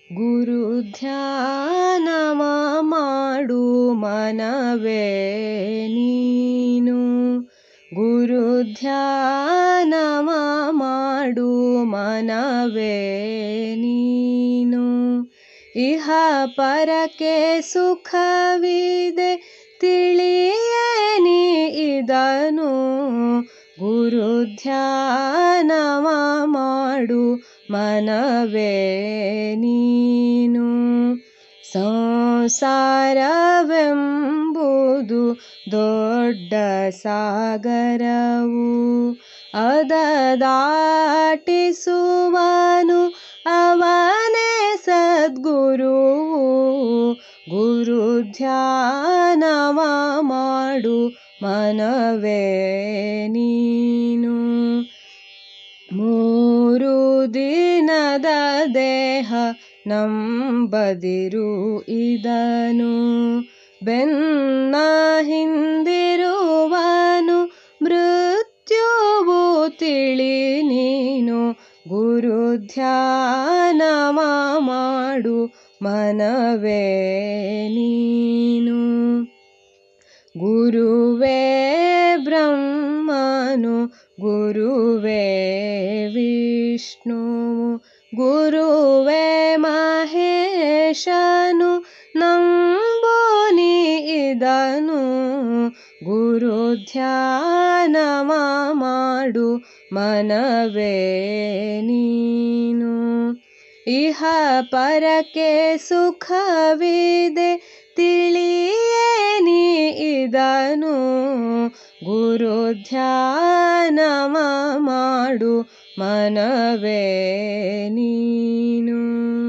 ಗುರು ಧ್ಯಾನವ ಮಾಡು ಮನವೇ ನೀನು ಗುರು ಧ್ಯಾನವ ಮಾಡು ಮನವೇ ನೀನು ಇಹ ಪರಕ್ಕೆ ಸುಖವಿದೆ ತಿಳಿಯೇನಿ ಇದನು ಗುರು ಧ್ಯಾನವ ಮಾಡು ಮನವೇ ನೀನು ಸಂಸಾರವೆಂಬುದು ದೊಡ್ಡ ಸಾಗರವು ಅದ ದಾಟಿಸುವನು ಅವನೇ ಸದ್ಗುರುವು ಗುರು ಧ್ಯಾನವ ಮಾಡು ಮನವೇ ನೀನು ಮೂರು ದಿನದ ದೇಹ ನಂಬದಿರು ಇದನು ಬೆನ್ನ ಹಿಂದಿರುವನು ಮೃತ್ಯುವು ತಿಳಿ ನೀನು ಗುರು ಧ್ಯಾನವ ಮಾಡು ಮನವೇ ನೀನು ಗುರುವೇ ಬ್ರಹ್ಮನು ಗುರುವೇ ವಿಷ್ಣುವು ಗುರುವೇ ಮಹೇಶನು ನಂಬೋನಿ ಇದನು ಗುರು ಧ್ಯಾನವ ಮಾಡು ಮನವೇ ನೀನು ಇಹ ಪರಕ್ಕೆ ಸುಖವಿದೆ ತಿಳಿಯೇನಿ ಇದನು ಗುರು ಧ್ಯಾನವ ಮಾಡು ಮನವೇ ನೀನು